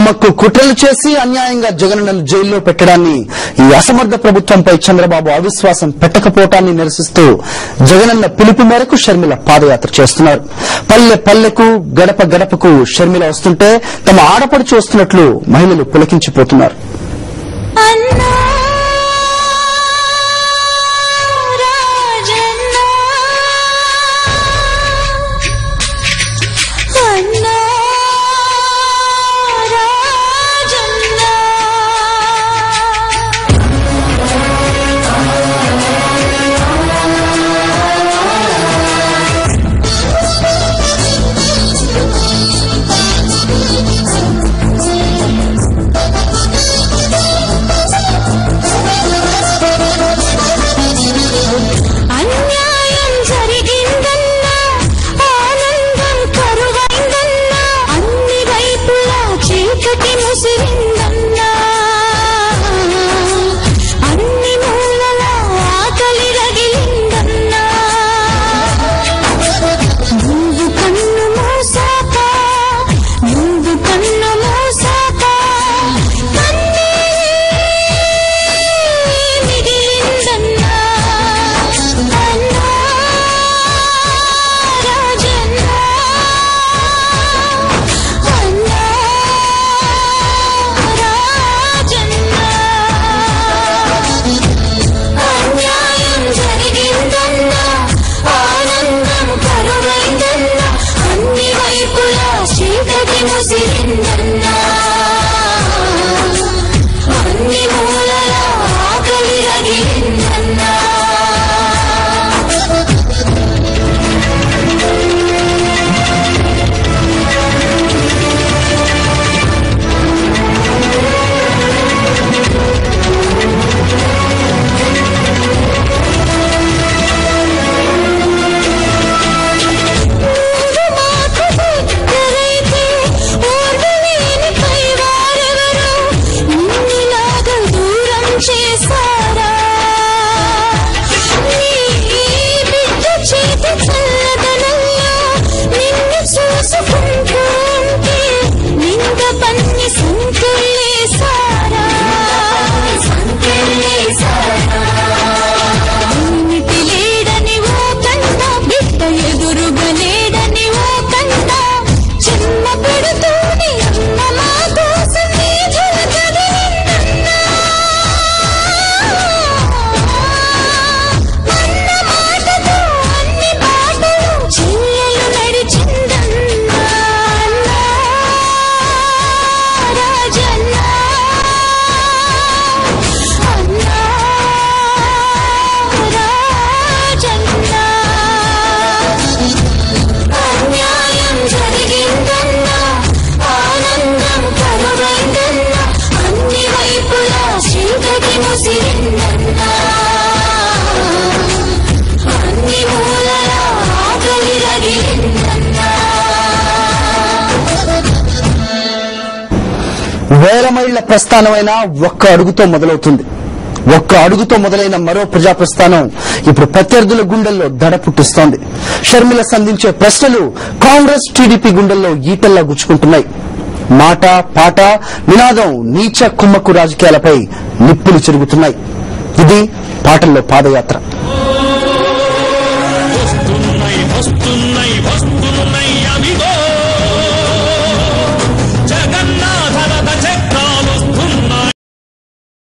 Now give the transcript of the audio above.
కుమ్మక్కు కుట్రలు చేసి అన్యాయంగా జగనన్నను జైల్లో పెట్టడాన్ని ఈ అసమర్థ ప్రభుత్వంపై చంద్రబాబు అవిశ్వాసం పెట్టకపోవటాన్ని నిరసిస్తూ జగనన్న పిలుపు మేరకు షర్మిల పాదయాత్ర చేస్తున్నారు పల్లె పల్లెకు గడప గడపకు షర్మిల వస్తుంటే తమ ఆడపడుచు వస్తున్నట్లు మహిళలు పులకించిపోతున్నారు అన్నా రాజన్నా అన్నా రాజన్నా అన్యాయం జరిగిందన్నా ఆనందం కరువైందన్నా అన్ని వైపులా చీకటి ముసిరిందన్నా అన్ని మూలల ఆకలి రగిలిందన్నా నువ్వు కన్ను మూసాక నువ్వు కన్ను మూసాక కన్నీ మిగిలిందన్నా అన్నా రాజన్నా అన్నా రాజన్నా అన్యాయం జరిగిందన్నా ఆనందం కరువైందన్నా అన్ని వైపులా చీకటి ముసిరిందన్నా అన్ని మూలల ఆకలి రగిలిందన్నా నువ్వు మాకు దగ్గరైతే ఓర్వలేని పైవారెవరు నిన్నిలాగా దూరం చేశారా నీ బిడ్డ చేతి చల్లదనంలో నిన్ను చూసుకుంటూ ఉంటే నింద పన్ని సంకెళ్ళేశారా ఏమిటి లేడని ఓ కంట బిడ్డ ఎదురుగా లేడని ఓ కంట చిన్న పెడుతూనే అన్న మా కోసం నీ జలకదిలిందన్నా అన్న మాటతో అన్ని బాటలు చెల్లెలు నడిచిందన్నా అన్నా రాజన్నా అన్నా రాజన్నా అన్యాయం జరిగిందన్నా ఆనందం కరువైందన్నా అన్ని వైపులా చీకటి ముసిరిందన్నా అన్ని మూలల ఆకలి రగిలిందన్నా వేల మైళ్ల ప్రస్థానమైన ఒక్క అడుగుతో మొదలవుతుంది ఒక్క అడుగుతో మొదలైన మరో ప్రజా ప్రస్థానం ఇప్పుడు ప్రత్యర్థుల గుండెల్లో దడ పుట్టిస్తోంది షర్మిల సంధించే ప్రశ్నలు కాంగ్రెస్ టీడీపీ గుండెల్లో ఈటల్లా గుచ్చుకుంటున్నాయి మాట పాట నినాదం నీచ కుమ్మక్కు రాజకీయాలపై నిప్పులు చెరుగుతున్నాయి ఇది పాటల్లో పాదయాత్ర